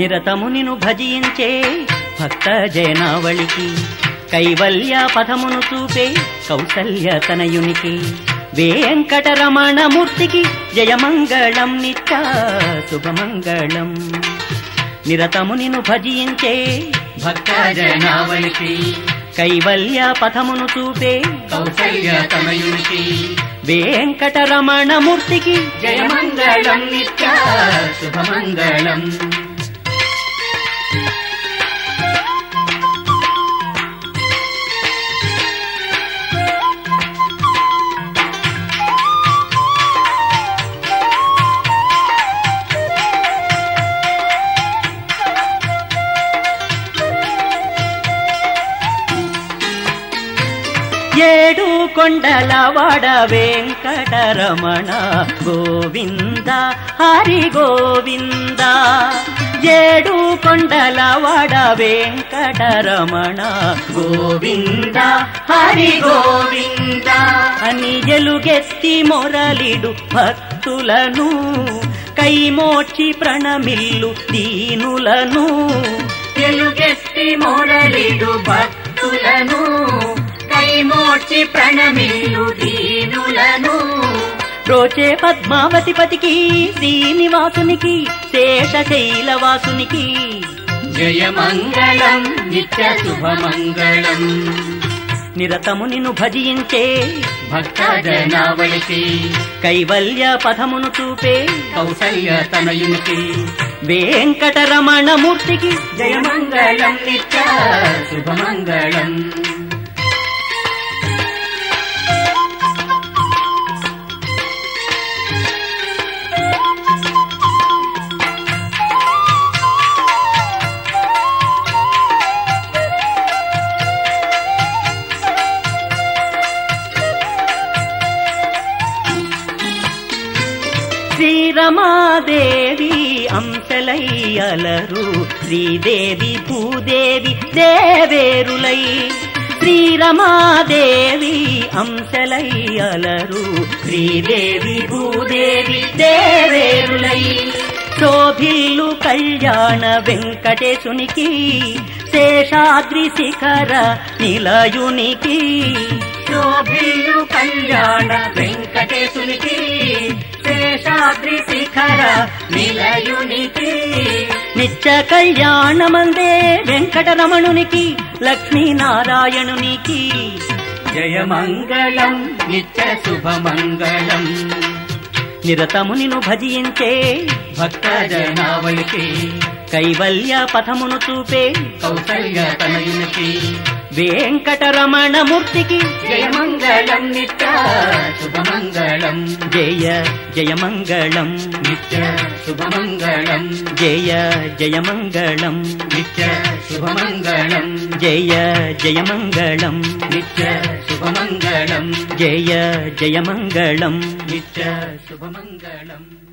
నిరతము నిను భజించే భక్త జయనావళికి కైవల్య పథమును చూపే కౌసల్య తనయునికి వెంకటరమణమూర్తికి జయమంగళం నిత్య శుభమంగళం నిరతము నిను భజించే భక్త జయనావళికి కైవల్య పథమును చూపే కౌసల్య తనయునికి వెంకటరమణమూర్తికి జయమంగళం నిత్య శుభమంగళం ఏడు కొండల వాడ వెంకటరమణ గోవింద హరి గోవింద ఏడు కొండల వాడ వెంకటరమణ గోవింద హరి గోవింద అని ఎలుగెత్తి మొరలిడు భక్తులను కైమోర్చి ప్రణమిల్లు దీనులను తెలుగెత్తి మొరలిడు భక్తులను కైమోర్చి ప్రణమిల్లు దీనులను రోచే పద్మావతి పతికి శ్రీనివాసునికి శేషశైలవాసునికి జయమంగళం నిత్య శుభమంగళం నిరతము నిన్ను భజించే భక్త జనావళికి కైవల్య పథమును చూపే కౌసల్య తనయునికి వెంకటరమణమూర్తికి జయమంగళం నిత్య శుభమంగళం శ్రీరమాదేవి అంశలయ్యలరు శ్రీదేవి భూదేవి దేవేరులై శ్రీరమాదేవి అంశలయ్యలరు శ్రీదేవి భూదేవి దేవేరులై శోభిల్లు కళ్యాణ వెంకటేశునికి శేషాద్రి శిఖర నిలయునికి శోభిల్లు కళ్యాణ వెంకటేశునికి శేషాద్రి శిఖర నిలయునికి నిత్య కళ్యాణమందే వెంకటరమణునికి లక్ష్మీనారాయణునికి జయమంగళం నిత్య శుభమంగళం నిరతము నిను భజించే భక్త జనావళికి కైవల్య పథమును చూపే కౌసల్య తనయునికి వెంకటరమణమూర్తికి జయమంగళం నిత్య శుభమంగళం జయ జయమంగళం నిత్య శుభమంగళం జయ జయమంగళం నిత్య శుభమంగళం జయ జయమంగళం నిత్య శుభమంగళం జయ జయమంగళం నిత్య శుభమంగళం